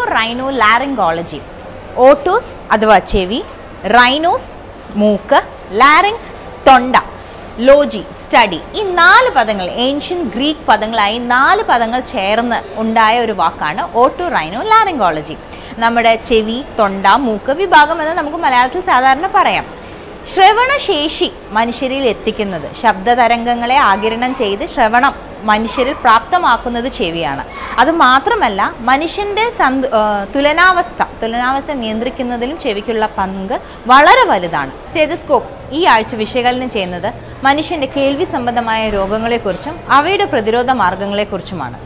Rhino ലാറിംഗോളജി autos അഥവാ ചെവി rhinos മൂക്ക് ലാറിങ്സ് തൊണ്ട ലോജി സ്റ്റഡി ഈ നാല് പദങ്ങൾ ഏൻഷ്യൻ ഗ്രീക്ക് പദങ്ങളായി നാല് പദങ്ങൾ ചേർന്ന് ഉണ്ടായ ഒരു വാക്കാണ് ഓട്ടോ റൈനോ ലാറിംഗോളജി നമ്മുടെ ചെവി തൊണ്ട മൂക്ക് വിഭാഗം എന്ന് നമുക്ക് മലയാളത്തിൽ സാധാരണ പറയാം ശ്രവണശേഷി മനുഷ്യരിൽ എത്തിക്കുന്നത് ശബ്ദതരംഗങ്ങളെ ആകിരണം ചെയ്ത് ശ്രവണം മനുഷ്യരിൽ പ്രാപ്തമാക്കുന്നത് ചെവിയാണ് അത് മാത്രമല്ല മനുഷ്യൻ്റെ സന്തു ആ, തുലനാവസ്ഥ തുലനാവസ്ഥ നിയന്ത്രിക്കുന്നതിലും ചെവിക്കുള്ള പങ്ക് വളരെ വലുതാണ് സ്റ്റെതസ്കോപ്പ് ഈ ആഴ്ച വിശകലനം ചെയ്യുന്നത് മനുഷ്യൻ്റെ കേൾവി സംബന്ധമായ രോഗങ്ങളെക്കുറിച്ചും അവയുടെ പ്രതിരോധ മാർഗങ്ങളെക്കുറിച്ചുമാണ്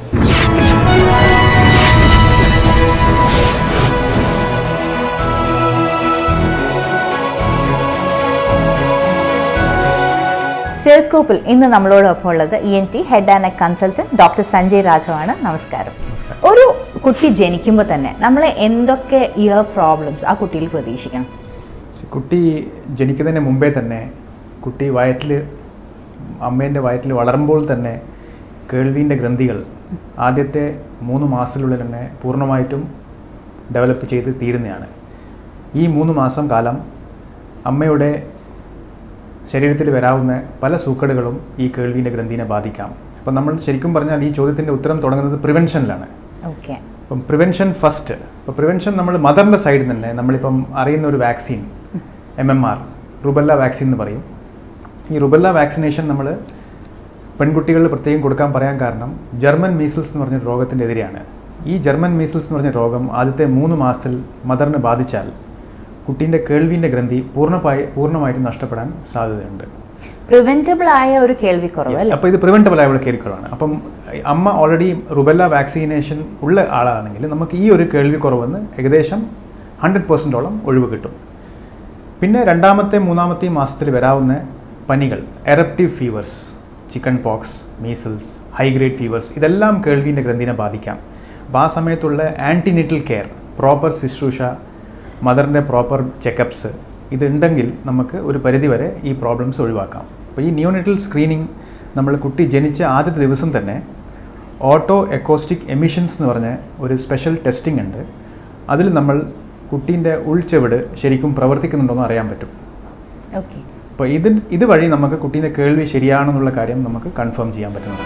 സ്റ്റേസ്കോപ്പിൽ ഇന്ന് നമ്മളോടൊപ്പം ഉള്ളത് E N T head and neck consultant doctor Sanjay രാഘവാണ് നമസ്കാരം ഒരു കുട്ടി ജനിക്കുമ്പോൾ തന്നെ നമ്മൾ എന്തൊക്കെ ഇയർ പ്രോബ്ലംസ് ആ കുട്ടിയിൽ പ്രതീക്ഷിക്കണം കുട്ടി ജനിക്കുന്നതിന് മുമ്പേ തന്നെ കുട്ടി വയറ്റിൽ അമ്മേൻ്റെ വയറ്റിൽ വളരുമ്പോൾ തന്നെ കേൾവീൻ്റെ ഗ്രന്ഥികൾ ആദ്യത്തെ മൂന്ന് മാസത്തിനുള്ളിൽ തന്നെ പൂർണ്ണമായിട്ടും ഡെവലപ്പ് ചെയ്ത് തീരുന്നതാണ് ഈ മൂന്ന് മാസം കാലം അമ്മയുടെ ശരീരത്തിൽ വരാവുന്ന പല സൂക്കടുകളും ഈ കേൾവീൻ്റെ ഗ്രന്ഥിനെ ബാധിക്കാം അപ്പം നമ്മൾ ശരിക്കും പറഞ്ഞാൽ ഈ ചോദ്യത്തിൻ്റെ ഉത്തരം തുടങ്ങുന്നത് പ്രിവെൻഷനിലാണ് ഓക്കെ ഇപ്പം പ്രിവെൻഷൻ ഫസ്റ്റ് ഇപ്പോൾ പ്രിവെൻഷൻ നമ്മൾ മദറിൻ്റെ സൈഡിൽ തന്നെ നമ്മളിപ്പം അറിയുന്ന ഒരു vaccine M M R rubella vaccine എന്ന് പറയും ഈ റുബല്ല വാക്സിനേഷൻ നമ്മൾ പെൺകുട്ടികളിൽ പ്രത്യേകം കൊടുക്കാൻ പറയാൻ കാരണം ജർമ്മൻ മീസിൽസ് എന്ന് പറഞ്ഞ രോഗത്തിൻ്റെ എതിരെയാണ് ഈ ജർമ്മൻ മീസിൽസ് എന്ന് പറഞ്ഞ രോഗം ആദ്യത്തെ മൂന്ന് മാസത്തിൽ മദറിനെ ബാധിച്ചാൽ കുട്ടീൻ്റെ കേൾവിൻ്റെ ഗ്രന്ഥി പൂർണ്ണമായി പൂർണ്ണമായിട്ടും നഷ്ടപ്പെടാൻ സാധ്യതയുണ്ട് പ്രിവെന്റബിൾ ആയ ഒരു കേൾവിക്കുറവ് അല്ലേ അപ്പോൾ ഇത് പ്രിവെൻറ്റബിൾ ആയുള്ള കേൾവിക്കുറവാണ് അപ്പം അമ്മ ഓൾറെഡി റുബല്ല വാക്സിനേഷൻ ഉള്ള ആളാണെങ്കിൽ നമുക്ക് ഈ ഒരു കേൾവിക്കുറവെന്ന് ഏകദേശം ഹൺഡ്രഡ് പെർസെൻറ്റോളം ഒഴിവ് കിട്ടും പിന്നെ രണ്ടാമത്തെ മൂന്നാമത്തെ മാസത്തിൽ വരാവുന്ന പനികൾ eruptive fevers chicken pox measles high grade fevers ഇതെല്ലാം കേൾവിൻ്റെ ഗ്രന്ഥിനെ ബാധിക്കാം അപ്പോൾ ആ സമയത്തുള്ള ആൻറ്റിനിറ്റൽ കെയർ പ്രോപ്പർ ശുശ്രൂഷ മദറിൻ്റെ പ്രോപ്പർ ചെക്കപ്സ് ഇതുണ്ടെങ്കിൽ നമുക്ക് ഒരു പരിധിവരെ ഈ പ്രോബ്ലംസ് ഒഴിവാക്കാം അപ്പോൾ ഈ നിയോണിറ്റൽ സ്ക്രീനിങ് നമ്മൾ കുട്ടി ജനിച്ച ആദ്യത്തെ ദിവസം തന്നെ ഓട്ടോ എക്കോസ്റ്റിക് എമിഷൻസ് എന്ന് പറഞ്ഞ ഒരു സ്പെഷ്യൽ ടെസ്റ്റിംഗ് ഉണ്ട് അതിൽ നമ്മൾ കുട്ടീൻ്റെ ഉൾച്ചെവിട് ശരിക്കും പ്രവർത്തിക്കുന്നുണ്ടോയെന്ന് അറിയാൻ പറ്റും ഓക്കെ അപ്പോൾ ഇത് ഇതുവഴി നമുക്ക് കുട്ടീൻ്റെ കേൾവി ശരിയാണെന്നുള്ള കാര്യം നമുക്ക് കൺഫേം ചെയ്യാൻ പറ്റുന്നുണ്ട്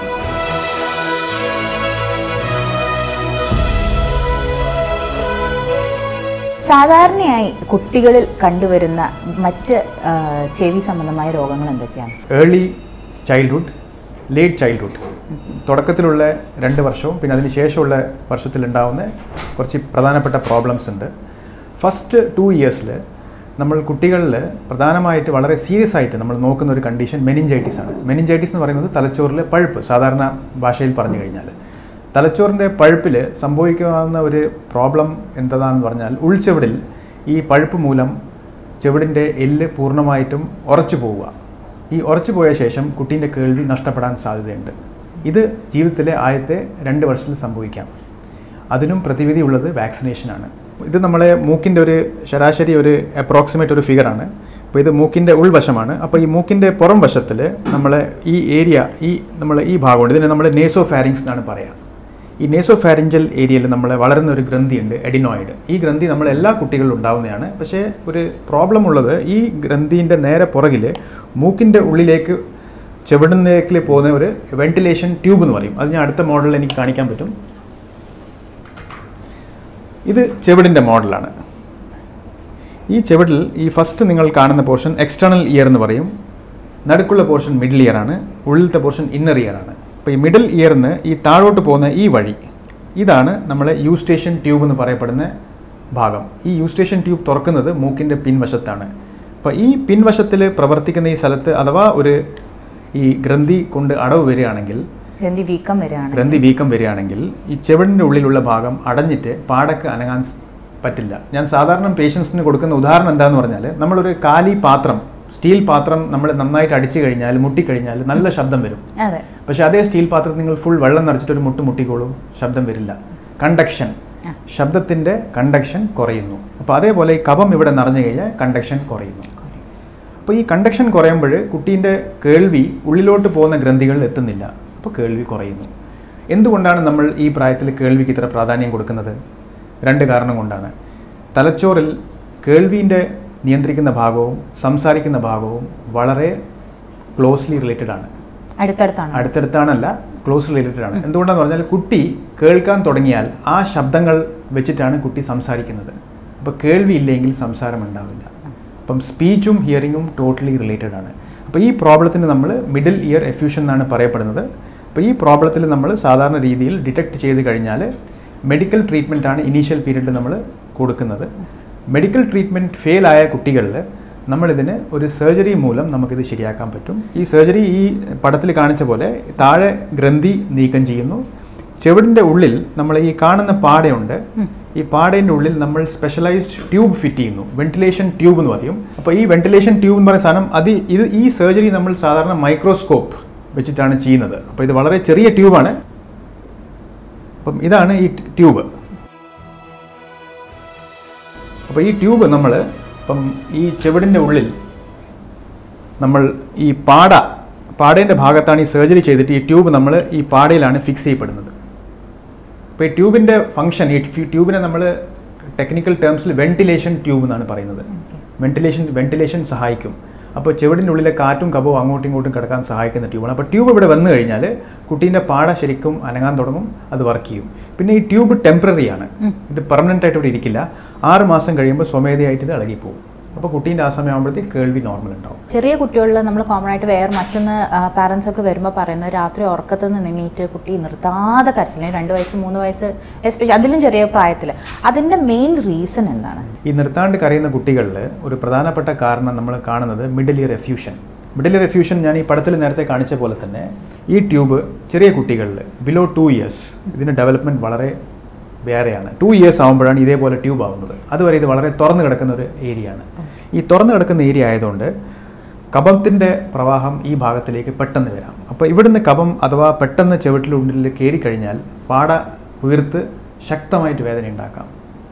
സാധാരണയായി കുട്ടികളിൽ കണ്ടുവരുന്ന മറ്റ് ആ, ചെവി സംബന്ധമായ രോഗങ്ങൾ എന്തൊക്കെയാണ് ഏർലി ചൈൽഡ്ഹുഡ് ലേറ്റ് ചൈൽഡ്ഹുഡ് തുടക്കത്തിലുള്ള രണ്ട് വർഷവും പിന്നെ അതിന് ശേഷമുള്ള വർഷത്തിലുണ്ടാവുന്ന കുറച്ച് പ്രധാനപ്പെട്ട പ്രോബ്ലംസ് ഉണ്ട് ഫസ്റ്റ് ടു ഇയേഴ്സിൽ നമ്മൾ കുട്ടികളിൽ പ്രധാനമായിട്ട് വളരെ സീരിയസ് ആയിട്ട് നമ്മൾ നോക്കുന്ന ഒരു കണ്ടീഷൻ മെനിഞ്ചൈറ്റിസ് ആണ് മെനിഞ്ചൈറ്റിസ് എന്ന് പറയുന്നത് തലച്ചോറിലെ പഴുപ്പ് സാധാരണ ഭാഷയിൽ പറഞ്ഞു കഴിഞ്ഞാൽ തലച്ചോറിൻ്റെ പഴുപ്പിൽ സംഭവിക്കാവുന്ന ഒരു പ്രോബ്ലം എന്താണെന്ന് പറഞ്ഞാൽ ഉൾച്ചെവിടിൽ ഈ പഴുപ്പ് മൂലം ചെവിടിൻ്റെ എല്ല് പൂർണ്ണമായിട്ടും ഉറച്ചു പോവുക ഈ ഉറച്ചു പോയ ശേഷം കുട്ടീൻ്റെ കേൾവി നഷ്ടപ്പെടാൻ സാധ്യതയുണ്ട് ഇത് ജീവിതത്തിലെ ആദ്യത്തെ രണ്ട് വർഷത്തിൽ സംഭവിക്കാം അതിനും പ്രതിവിധി ഉള്ളത് വാക്സിനേഷനാണ് ഇത് നമ്മളെ മൂക്കിൻ്റെ ഒരു ശരാശരി ഒരു അപ്രോക്സിമേറ്റ് ഒരു ഫിഗറാണ് അപ്പോൾ ഇത് മൂക്കിൻ്റെ ഉൾവശമാണ് അപ്പോൾ ഈ മൂക്കിൻ്റെ പുറം വശത്തിൽ നമ്മൾ ഈ ഏരിയ ഈ നമ്മൾ ഈ ഭാഗമുണ്ട് ഇതിനെ നമ്മൾ നേസോ ഫാരിങ്സ് എന്നാണ് പറയുക ഈ നേസോ ഫാരിഞ്ചൽ ഏരിയയിൽ നമ്മൾ വളരുന്ന ഒരു ഗ്രന്ഥിയുണ്ട് എഡിനോയിഡ് ഈ ഗ്രന്ഥി നമ്മൾ എല്ലാ കുട്ടികളിലും ഉണ്ടാവുന്നതാണ് പക്ഷേ ഒരു പ്രോബ്ലം ഉള്ളത് ഈ ഗ്രന്ഥിൻ്റെ നേരെ പുറകിൽ മൂക്കിൻ്റെ ഉള്ളിലേക്ക് ചെവിടുന്നേക്കിൽ പോകുന്ന ഒരു വെന്റിലേഷൻ ട്യൂബ് എന്ന് പറയും അത് ഞാൻ അടുത്ത മോഡലിൽ എനിക്ക് കാണിക്കാൻ പറ്റും ഇത് ചെവിടിൻ്റെ മോഡലാണ് ഈ ചെവിടിൽ ഈ ഫസ്റ്റ് നിങ്ങൾ കാണുന്ന പോർഷൻ എക്സ്റ്റേണൽ ഇയർ എന്ന് പറയും നടുക്കുള്ള പോർഷൻ മിഡിൽ ഇയർ ആണ് ഉള്ളിലത്തെ പോർഷൻ ഇന്നർ ഇയർ ആണ് അപ്പോൾ ഈ മിഡിൽ ഇയറിന് ഈ താഴോട്ട് പോകുന്ന ഈ വഴി ഇതാണ് നമ്മളെ യൂസ്റ്റേഷൻ ട്യൂബ് എന്ന് പറയപ്പെടുന്ന ഭാഗം ഈ യൂസ്റ്റേഷൻ ട്യൂബ് തുറക്കുന്നത് മൂക്കിൻ്റെ പിൻവശത്താണ് അപ്പോൾ ഈ പിൻവശത്തിൽ പ്രവർത്തിക്കുന്ന ഈ സ്ഥലത്ത് അഥവാ ഒരു ഈ ഗ്രന്ഥി കൊണ്ട് അടവ് വരികയാണെങ്കിൽ ഗ്രന്ഥി വീക്കം വരികയാണ് ഗ്രന്ഥി വീക്കം വരികയാണെങ്കിൽ ഈ ചെവിടിൻ്റെ ഉള്ളിലുള്ള ഭാഗം അടഞ്ഞിട്ട് പാടക്ക് അനങ്ങാൻ സ് പറ്റില്ല ഞാൻ സാധാരണ പേഷ്യൻസിന് കൊടുക്കുന്ന ഉദാഹരണം എന്താന്ന് പറഞ്ഞാൽ നമ്മളൊരു കാലി പാത്രം സ്റ്റീൽ പാത്രം നമ്മൾ നന്നായിട്ട് അടിച്ചു കഴിഞ്ഞാൽ മുട്ടിക്കഴിഞ്ഞാൽ നല്ല ശബ്ദം വരും അതെ പക്ഷെ അതേ സ്റ്റീൽ പാത്രത്തിൽ നിങ്ങൾ ഫുൾ വെള്ളം നിറച്ചിട്ട് ഒരു മുട്ട് മുട്ടിക്കോളും ശബ്ദം വരില്ല കണ്ടക്ഷൻ ആ. ശബ്ദത്തിൻ്റെ കണ്ടക്ഷൻ കുറയുന്നു അപ്പോൾ അതേപോലെ ഈ കഫം ഇവിടെ നിറഞ്ഞു കഴിഞ്ഞാൽ കണ്ടക്ഷൻ കുറയുന്നു അപ്പോൾ ഈ കണ്ടക്ഷൻ കുറയുമ്പോൾ കുട്ടീൻ്റെ കേൾവി ഉള്ളിലോട്ട് പോകുന്ന ഗ്രന്ഥികളിൽ എത്തുന്നില്ല അപ്പോൾ കേൾവി കുറയുന്നു എന്തുകൊണ്ടാണ് നമ്മൾ ഈ പ്രായത്തിൽ കേൾവിക്ക് ഇത്ര പ്രാധാന്യം കൊടുക്കുന്നത് രണ്ട് കാരണം കൊണ്ടാണ് തലച്ചോറിൽ കേൾവിൻ്റെ നിയന്ത്രിക്കുന്ന ഭാഗവും സംസാരിക്കുന്ന ഭാഗവും വളരെ ക്ലോസ്ലി റിലേറ്റഡ് ആണ് അടുത്തടുത്താണ് അടുത്തടുത്താണല്ല ക്ലോസ് റിലേറ്റഡ് ആണ് എന്തുകൊണ്ടാന്ന് പറഞ്ഞാൽ കുട്ടി കേൾക്കാൻ തുടങ്ങിയാൽ ആ ശബ്ദങ്ങൾ വെച്ചിട്ടാണ് കുട്ടി സംസാരിക്കുന്നത് അപ്പോൾ കേൾവി ഇല്ലെങ്കിൽ സംസാരം ഉണ്ടാവില്ല അപ്പം സ്പീച്ചും ഹിയറിങ്ങും ടോട്ടലി റിലേറ്റഡ് ആണ് അപ്പോൾ ഈ പ്രോബ്ലത്തിന് നമ്മൾ മിഡിൽ ഇയർ എഫ്യൂഷൻ എന്നാണ് പറയപ്പെടുന്നത് അപ്പോൾ ഈ പ്രോബ്ലത്തിൽ നമ്മൾ സാധാരണ രീതിയിൽ ഡിറ്റക്ട് ചെയ്ത് കഴിഞ്ഞാൽ മെഡിക്കൽ ട്രീറ്റ്മെൻ്റ് ആണ് ഇനീഷ്യൽ പീരീഡിൽ നമ്മൾ കൊടുക്കുന്നത് മെഡിക്കൽ ട്രീറ്റ്മെൻറ്റ് ഫെയിൽ ആയ കുട്ടികളിൽ നമ്മളിതിന് ഒരു സർജറി മൂലം നമുക്കിത് ശരിയാക്കാൻ പറ്റും ഈ സർജറി ഈ പടത്തിൽ കാണിച്ച പോലെ താഴെ ഗ്രന്ഥി നീക്കം ചെയ്യുന്നു ചെവിടിൻ്റെ ഉള്ളിൽ നമ്മൾ ഈ കാണുന്ന പാടയുണ്ട് ഈ പാടേൻ്റെ ഉള്ളിൽ നമ്മൾ സ്പെഷ്യലൈസ്ഡ് ട്യൂബ് ഫിറ്റ് ചെയ്യുന്നു വെന്റിലേഷൻ ട്യൂബ് എന്ന് പറയും അപ്പോൾ ഈ വെന്റിലേഷൻ ട്യൂബ് എന്ന് പറയുന്ന സാധനം അത് ഇത് ഈ സർജറി നമ്മൾ സാധാരണ മൈക്രോസ്കോപ്പ് വെച്ചിട്ടാണ് ചെയ്യുന്നത് അപ്പോൾ ഇത് വളരെ ചെറിയ ട്യൂബാണ് അപ്പം ഇതാണ് ഈ ട്യൂബ് അപ്പോൾ ഈ ട്യൂബ് നമ്മൾ ഇപ്പം ഈ ചെവിടിൻ്റെ ഉള്ളിൽ നമ്മൾ ഈ പാട പാടേൻ്റെ ഭാഗത്താണ് ഈ സർജറി ചെയ്തിട്ട് ഈ ട്യൂബ് നമ്മൾ ഈ പാടയിലാണ് ഫിക്സ് ചെയ്യപ്പെടുന്നത് അപ്പോൾ ഈ ട്യൂബിൻ്റെ ഫംഗ്ഷൻ ഈ ട്യൂബിനെ നമ്മൾ ടെക്നിക്കൽ ടേംസിൽ വെന്റിലേഷൻ ട്യൂബ് എന്നാണ് പറയുന്നത് വെന്റിലേഷൻ വെന്റിലേഷൻ സഹായിക്കും അപ്പോൾ ചെവിടിൻ്റെ ഉള്ളിലെ കാറ്റും കപവും അങ്ങോട്ടും ഇങ്ങോട്ടും കിടക്കാൻ സഹായിക്കുന്ന ട്യൂബാണ് അപ്പോൾ ട്യൂബ് ഇവിടെ വന്നു കഴിഞ്ഞാൽ കുട്ടീൻ്റെ പാട ശരിക്കും അനങ്ങാൻ തുടങ്ങും അത് വർക്ക് ചെയ്യും പിന്നെ ഈ ട്യൂബ് ടെമ്പററി ആണ് ഇത് പെർമനൻ്റ് ആയിട്ട് ഇവിടെ ഇരിക്കില്ല ആറ് മാസം കഴിയുമ്പോൾ സ്വമേധയായിട്ട് ഇത് ഇളകിപ്പോകും അപ്പോൾ കുട്ടീൻ്റെ ആ സമയമാകുമ്പോഴത്തേക്ക് കേൾവി നോർമൽ ഉണ്ടാവും ചെറിയ കുട്ടികളിൽ നമ്മൾ കോമൺ ആയിട്ട് വേറെ മറ്റൊന്ന് പാരൻസ് ഒക്കെ വരുമ്പോൾ പറയുന്നത് രാത്രി ഉറക്കത്തിൽ നിന്ന് എണീറ്റ് കുട്ടി നിർത്താതെ കരച്ചില്ലേ രണ്ട് വയസ്സ് മൂന്ന് വയസ്സ് എസ്പെഷ്യലി അതിലും ചെറിയ പ്രായത്തിൽ അതിൻ്റെ മെയിൻ റീസൺ എന്താണ് ഈ നിർത്താണ്ട് കരയുന്ന കുട്ടികളിൽ ഒരു പ്രധാനപ്പെട്ട കാരണം നമ്മൾ കാണുന്നത് middle ear effusion middle ear effusion ഞാൻ ഈ പടത്തിൽ നേരത്തെ കാണിച്ച പോലെ തന്നെ ഈ ട്യൂബ് ചെറിയ കുട്ടികളിൽ ബിലോ ടു ഇയേഴ്സ് ഇതിൻ്റെ ഡെവലപ്മെൻറ്റ് വളരെ വേറെയാണ് ടു ഇയേഴ്സ് ആകുമ്പോഴാണ് ഇതേപോലെ ട്യൂബ് ആവുന്നത് അതുവരെ ഇത് വളരെ തുറന്നു കിടക്കുന്ന ഒരു ഏരിയ ആണ് ഈ തുറന്നു കിടക്കുന്ന ഏരിയ ആയതുകൊണ്ട് കഫത്തിൻ്റെ പ്രവാഹം ഈ ഭാഗത്തിലേക്ക് പെട്ടെന്ന് വരാം അപ്പോൾ ഇവിടുന്ന് കഫം അഥവാ പെട്ടെന്ന് ചെവിട്ടിലുള്ളിൽ കയറി കഴിഞ്ഞാൽ പാട വീർത്ത് ശക്തമായിട്ട് വേദന ഉണ്ടാക്കാം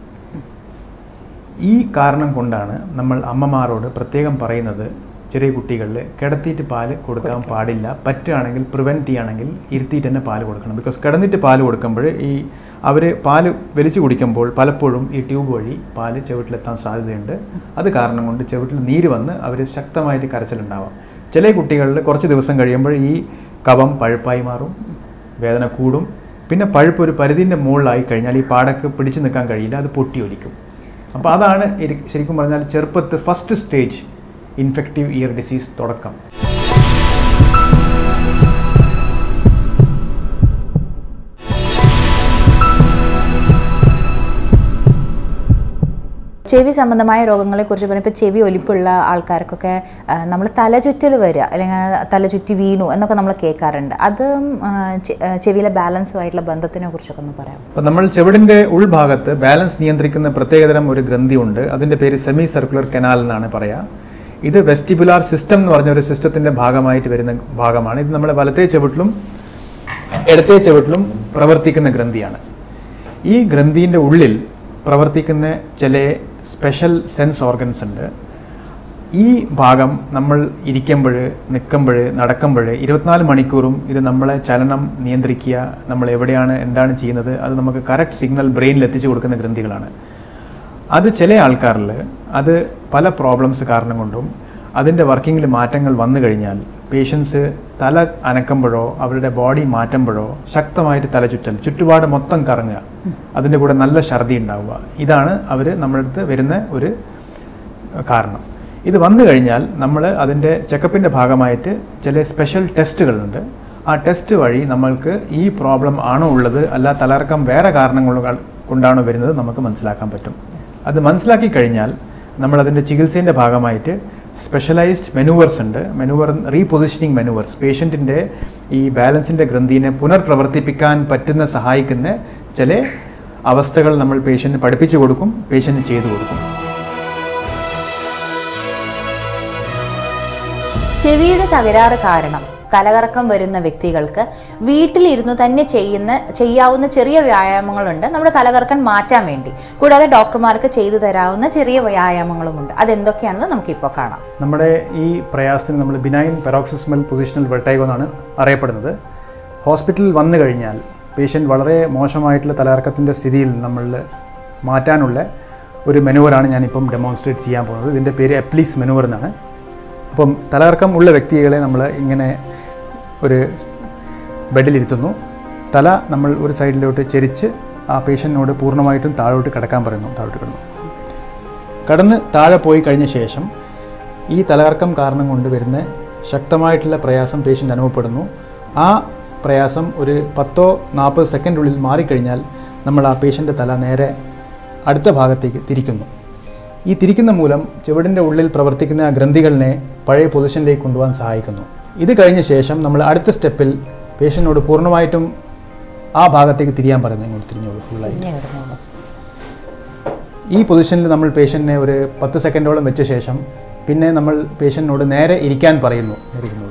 ഈ കാരണം കൊണ്ടാണ് നമ്മൾ അമ്മമാരോട് പ്രത്യേകം പറയുന്നത് ചെറിയ കുട്ടികളിൽ കിടത്തിയിട്ട് പാല് കൊടുക്കാൻ പാടില്ല പറ്റുകയാണെങ്കിൽ പ്രിവെൻറ്റ് ചെയ്യുകയാണെങ്കിൽ ഇരുത്തിയിട്ട് തന്നെ പാല് കൊടുക്കണം ബിക്കോസ് കിടന്നിട്ട് പാല് കൊടുക്കുമ്പോൾ ഈ അവർ പാല് വലിച്ചു കുടിക്കുമ്പോൾ പലപ്പോഴും ഈ ട്യൂബ് വഴി പാല് ചെവിട്ടിലെത്താൻ സാധ്യതയുണ്ട് അത് കാരണം കൊണ്ട് ചെവിട്ടിൽ നീര് വന്ന് അവർ ശക്തമായിട്ട് കരച്ചിലുണ്ടാവാം ചില കുട്ടികളിൽ കുറച്ച് ദിവസം കഴിയുമ്പോൾ ഈ കഫം പഴുപ്പായി മാറും വേദന കൂടും പിന്നെ പഴുപ്പ് ഒരു പരിധിൻ്റെ മുകളിലായി കഴിഞ്ഞാൽ ഈ പാടക്ക് പിടിച്ചു നിൽക്കാൻ കഴിയില്ല അത് പൊട്ടിയൊലിക്കും അപ്പോൾ അതാണ് ഇരി- ശരിക്കും പറഞ്ഞാൽ ചെറുപ്പത്ത് first stage infective ear disease തുടക്കം ചെവി സംബന്ധമായ രോഗങ്ങളെക്കുറിച്ച് പറഞ്ഞാൽ ഇപ്പോൾ ചെവി ഒലിപ്പുള്ള ആൾക്കാർക്കൊക്കെ നമ്മൾ തലചുറ്റൽ വരിക അല്ലെങ്കിൽ തലചുറ്റി വീണു എന്നൊക്കെ നമ്മൾ കേൾക്കാറുണ്ട് അതും ആ, ചെ- ആ, ചെവിയിലെ ബാലൻസുമായിട്ടുള്ള ബന്ധത്തിനെ കുറിച്ചൊക്കെ ഒന്ന് പറയാം അപ്പോൾ നമ്മൾ ചെവിടിൻ്റെ ഉൾഭാഗത്ത് ബാലൻസ് നിയന്ത്രിക്കുന്ന പ്രത്യേകതരം ഒരു ഗ്രന്ഥിയുണ്ട് അതിൻ്റെ പേര് സെമി സർക്കുലർ കനാൽ എന്നാണ് പറയുക ഇത് വെസ്റ്റിബുലാർ സിസ്റ്റം എന്ന് പറഞ്ഞ ഒരു സിസ്റ്റത്തിൻ്റെ ഭാഗമായിട്ട് വരുന്ന ഭാഗമാണ് ഇത് നമ്മുടെ വലത്തേ ചെവിട്ടിലും ഇടത്തേ ചെവിട്ടിലും പ്രവർത്തിക്കുന്ന ഗ്രന്ഥിയാണ് ഈ ഗ്രന്ഥിൻ്റെ ഉള്ളിൽ പ്രവർത്തിക്കുന്ന ചില സ്പെഷ്യൽ സെൻസ് ഓർഗൻസ് ഉണ്ട് ഈ ഭാഗം നമ്മൾ ഇരിക്കുമ്പോൾ നിൽക്കുമ്പോൾ നടക്കുമ്പോൾ ഇരുപത്തിനാല് മണിക്കൂറും ഇത് നമ്മളെ ചലനം നിയന്ത്രിക്കുക നമ്മൾ എവിടെയാണ് എന്താണ് ചെയ്യുന്നത് അത് നമുക്ക് കറക്റ്റ് സിഗ്നൽ ബ്രെയിനിൽ എത്തിച്ചു കൊടുക്കുന്ന ഗ്രന്ഥികളാണ് അത് ചില ആൾക്കാരിൽ അത് പല പ്രോബ്ലംസ് കാരണം കൊണ്ടും അതിൻ്റെ വർക്കിങ്ങിൽ മാറ്റങ്ങൾ വന്നു കഴിഞ്ഞാൽ പേഷ്യൻസ് തല അനക്കുമ്പോഴോ അവരുടെ ബോഡി മാറ്റുമ്പോഴോ ശക്തമായിട്ട് തല ചുറ്റൽ ചുറ്റുപാട് മൊത്തം കറങ്ങുക അതിൻ്റെ കൂടെ നല്ല ഛർദി ഉണ്ടാവുക ഇതാണ് അവർ നമ്മുടെ അടുത്ത് വരുന്ന ഒരു കാരണം ഇത് വന്നു കഴിഞ്ഞാൽ നമ്മൾ അതിൻ്റെ ചെക്കപ്പിൻ്റെ ഭാഗമായിട്ട് ചില സ്പെഷ്യൽ ടെസ്റ്റുകളുണ്ട് ആ ടെസ്റ്റ് വഴി നമ്മൾക്ക് ഈ പ്രോബ്ലം ആണോ ഉള്ളത് അല്ല തലകറക്കം വേറെ കാരണങ്ങൾ കൊണ്ടാണോ വരുന്നത് നമുക്ക് മനസ്സിലാക്കാൻ പറ്റും അത് മനസ്സിലാക്കി കഴിഞ്ഞാൽ നമ്മൾ അതിൻ്റെ ചികിത്സേൻ്റെ ഭാഗമായിട്ട് സ്പെഷ്യലൈസ്ഡ് മെനുവേഴ്സ് ഉണ്ട് മെനുവർ റീപൊസിഷനിങ് മെനുവേഴ്സ് പേഷ്യൻറ്റിൻ്റെ ഈ ബാലൻസിൻ്റെ ഗ്രന്ഥിനെ പുനർപ്രവർത്തിപ്പിക്കാൻ പറ്റുന്ന സഹായിക്കുന്ന ചില അവസ്ഥകൾ നമ്മൾ പേഷ്യൻറ്റിന് പഠിപ്പിച്ചു കൊടുക്കും പേഷ്യൻറ്റ് ചെയ്തു കൊടുക്കും ചെവിയുടെ തകരാറ് കാരണം തലകറക്കം വരുന്ന വ്യക്തികൾക്ക് വീട്ടിലിരുന്ന് തന്നെ ചെയ്യുന്ന ചെയ്യാവുന്ന ചെറിയ വ്യായാമങ്ങളുണ്ട് നമ്മുടെ തലകറക്കം മാറ്റാൻ വേണ്ടി കൂടാതെ ഡോക്ടർമാർക്ക് ചെയ്തു തരാവുന്ന ചെറിയ വ്യായാമങ്ങളുമുണ്ട് അതെന്തൊക്കെയാണെന്ന് നമുക്കിപ്പോൾ കാണാം നമ്മുടെ ഈ പ്രയാസത്തിന് നമ്മൾ ബിനൈൻ പെറോക്സിസ്മൽ പൊസിഷണൽ വെർട്ടൈഗോ എന്നാണ് അറിയപ്പെടുന്നത് ഹോസ്പിറ്റലിൽ വന്നു കഴിഞ്ഞാൽ പേഷ്യൻ്റ് വളരെ മോശമായിട്ടുള്ള തലകറക്കത്തിൻ്റെ സ്ഥിതിയിൽ നമ്മൾ മാറ്റാനുള്ള ഒരു മെനുവറാണ് ഞാനിപ്പം ഡെമോൺസ്ട്രേറ്റ് ചെയ്യാൻ പോകുന്നത് ഇതിൻ്റെ പേര് എപ്ലീസ് മെനുവർ എന്നാണ് അപ്പം തലകറക്കം ഉള്ള വ്യക്തികളെ നമ്മൾ ഇങ്ങനെ ഒരു ബെഡിലിരുത്തുന്നു തല നമ്മൾ ഒരു സൈഡിലോട്ട് ചെരിച്ച് ആ പേഷ്യൻറ്റിനോട് പൂർണ്ണമായിട്ടും താഴോട്ട് കിടക്കാൻ പറയുന്നു താഴോട്ട് കിടന്നു കടന്ന് താഴെ പോയി കഴിഞ്ഞ ശേഷം ഈ തലകറക്കം കാരണം കൊണ്ട് വരുന്ന ശക്തമായിട്ടുള്ള പ്രയാസം പേഷ്യൻ്റ് അനുഭവപ്പെടുന്നു ആ പ്രയാസം ഒരു പത്തോ നാൽപ്പത് സെക്കൻഡുള്ളിൽ മാറിക്കഴിഞ്ഞാൽ നമ്മൾ ആ പേഷ്യൻ്റെ തല നേരെ അടുത്ത ഭാഗത്തേക്ക് തിരിക്കുന്നു ഈ തിരിക്കുന്ന മൂലം ചുവടിൻ്റെ ഉള്ളിൽ പ്രവർത്തിക്കുന്ന ആ ഗ്രന്ഥികളിനെ പഴയ പൊസിഷനിലേക്ക് കൊണ്ടുപോകാൻ സഹായിക്കുന്നു ഇത് കഴിഞ്ഞ ശേഷം നമ്മൾ അടുത്ത സ്റ്റെപ്പിൽ പേഷ്യൻറ്റിനോട് പൂർണ്ണമായിട്ടും ആ ഭാഗത്തേക്ക് തിരിയാൻ പറയുന്നു ഇങ്ങോട്ട് തിരിഞ്ഞോളൂ ഫുള്ളായി ഇങ്ങനെ കിടന്നോളൂ. ഈ പൊസിഷനിൽ നമ്മൾ പേഷ്യൻറ്റിനെ ഒരു പത്ത് സെക്കൻഡോളം വെച്ച ശേഷം പിന്നെ നമ്മൾ പേഷ്യൻറ്റിനോട് നേരെ ഇരിക്കാൻ പറയുന്നു ഇരിക്കുന്നത്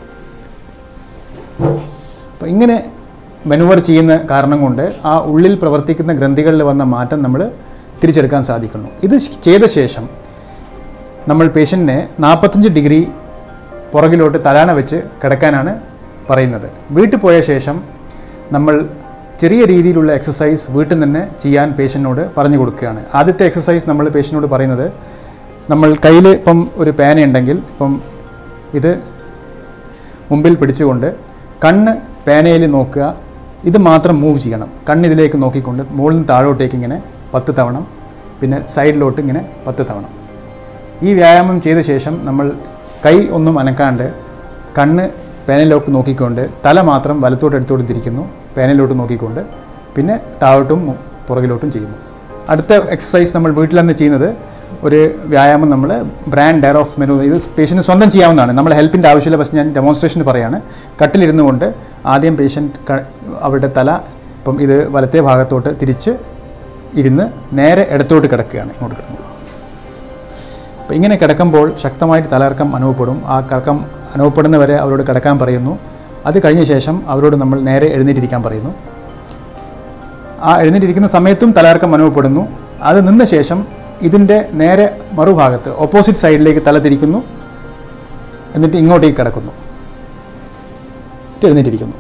അപ്പോൾ ഇങ്ങനെ മെനുവർ ചെയ്യുന്ന കാരണം കൊണ്ട് ആ ഉള്ളിൽ പ്രവർത്തിക്കുന്ന ഗ്രന്ഥികളിൽ വന്ന മാറ്റം നമ്മൾ തിരിച്ചെടുക്കാൻ സാധിക്കുന്നു ഇത് ചെയ്ത ശേഷം നമ്മൾ പേഷ്യൻറ്റിനെ നാൽപ്പത്തഞ്ച് ഡിഗ്രി പുറകിലോട്ട് തലാണ വെച്ച് കിടക്കാനാണ് പറയുന്നത് വീട്ടിൽ പോയ ശേഷം നമ്മൾ ചെറിയ രീതിയിലുള്ള എക്സസൈസ് വീട്ടിൽ നിന്ന് തന്നെ ചെയ്യാൻ പേഷ്യൻറ്റിനോട് പറഞ്ഞു കൊടുക്കുകയാണ് ആദ്യത്തെ എക്സസൈസ് നമ്മൾ പേഷ്യൻറ്റിനോട് പറയുന്നത് നമ്മൾ കയ്യിൽ ഇപ്പം ഒരു പേനയുണ്ടെങ്കിൽ ഇപ്പം ഇത് മുമ്പിൽ പിടിച്ചുകൊണ്ട് കണ്ണ് പേനയിൽ നോക്കുക ഇത് മാത്രം മൂവ് ചെയ്യണം കണ്ണ് ഇതിലേക്ക് നോക്കിക്കൊണ്ട് മുകളിൽ നിന്ന് താഴോട്ടേക്ക് ഇങ്ങനെ പത്ത് തവണ പിന്നെ സൈഡിലോട്ട് ഇങ്ങനെ പത്ത് തവണ ഈ വ്യായാമം ചെയ്ത ശേഷം നമ്മൾ കൈ ഒന്നും അനക്കാണ്ട് കണ്ണ് പേനയിലോട്ട് നോക്കിക്കൊണ്ട് തല മാത്രം വലത്തോട്ട് എടുത്തോട്ട് തിരിക്കുന്നു പേനയിലോട്ട് നോക്കിക്കൊണ്ട് പിന്നെ താഴോട്ടും മു- പുറകിലോട്ടും ചെയ്യുന്നു അടുത്ത എക്സസൈസ് നമ്മൾ വീട്ടിൽ തന്നെ ചെയ്യുന്നത് ഒരു വ്യായാമം നമ്മൾ ബ്രാൻഡ് ഡയർ ഓഫ് മെനു ഇത് പേഷ്യൻറ്റ് സ്വന്തം ചെയ്യാവുന്നതാണ് നമ്മൾ ഹെൽപ്പിൻ്റെ ആവശ്യമില്ല പക്ഷേ ഞാൻ ഡെമോൺസ്ട്രേഷന് പറയാണ് കട്ടിലിരുന്നു കൊണ്ട് ആദ്യം പേഷ്യൻറ്റ് അവരുടെ തല ഇപ്പം ഇത് വലത്തെ ഭാഗത്തോട്ട് തിരിച്ച് ഇരുന്ന് നേരെ ഇടത്തോട്ട് കിടക്കുകയാണ് ഇങ്ങോട്ട് കിടന്നു അപ്പോൾ ഇങ്ങനെ കിടക്കുമ്പോൾ ശക്തമായിട്ട് തലകറക്കം അനുഭവപ്പെടും ആ കറക്കം അനുഭവപ്പെടുന്നവരെ അവരോട് കിടക്കാൻ പറയുന്നു അത് കഴിഞ്ഞ ശേഷം അവരോട് നമ്മൾ നേരെ എഴുന്നേറ്റിരിക്കാൻ പറയുന്നു ആ എഴുന്നേറ്റിരിക്കുന്ന സമയത്തും തലകറക്കം അനുഭവപ്പെടുന്നു അത് നിന്ന ശേഷം ഇതിൻ്റെ നേരെ മറുഭാഗത്ത് ഓപ്പോസിറ്റ് സൈഡിലേക്ക് തല തിരിക്കുന്നു എന്നിട്ട് ഇങ്ങോട്ടേക്ക് കിടക്കുന്നു എന്നിട്ട് എഴുന്നേറ്റിരിക്കുന്നു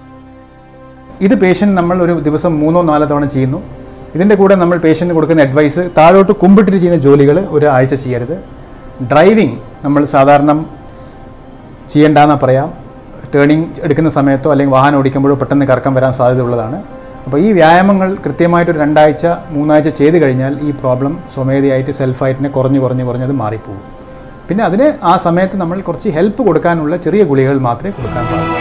ഇത് പേഷ്യൻ്റ് നമ്മൾ ഒരു ദിവസം മൂന്നോ നാലോ തവണ ചെയ്യുന്നു ഇതിൻ്റെ കൂടെ നമ്മൾ പേഷ്യൻറ്റിന് കൊടുക്കുന്ന അഡ്വൈസ് താഴോട്ട് കുമ്പിട്ടിട്ട് ചെയ്യുന്ന ജോലികൾ ഒരു ആഴ്ച ചെയ്യരുത് ഡ്രൈവിംഗ് നമ്മൾ സാധാരണ ചെയ്യേണ്ടെന്ന് പറയാം ടേണിംഗ് എടുക്കുന്ന സമയത്തോ അല്ലെങ്കിൽ വാഹനം ഓടിക്കുമ്പോഴോ പെട്ടെന്ന് കറക്കം വരാൻ സാധ്യതയുള്ളതാണ് അപ്പോൾ ഈ വ്യായാമങ്ങൾ കൃത്യമായിട്ട് ഒരു രണ്ടാഴ്ച മൂന്നാഴ്ച ചെയ്ത് കഴിഞ്ഞാൽ ഈ പ്രോബ്ലം സ്വമേധയായിട്ട് സെൽഫായിട്ടിനെ കുറഞ്ഞ് കുറഞ്ഞ് കുറഞ്ഞത് മാറിപ്പോകും പിന്നെ അതിന് ആ സമയത്ത് നമ്മൾ കുറച്ച് ഹെൽപ്പ് കൊടുക്കാനുള്ള ചെറിയ ഗുളികകൾ മാത്രമേ കൊടുക്കാൻ പാടുള്ളൂ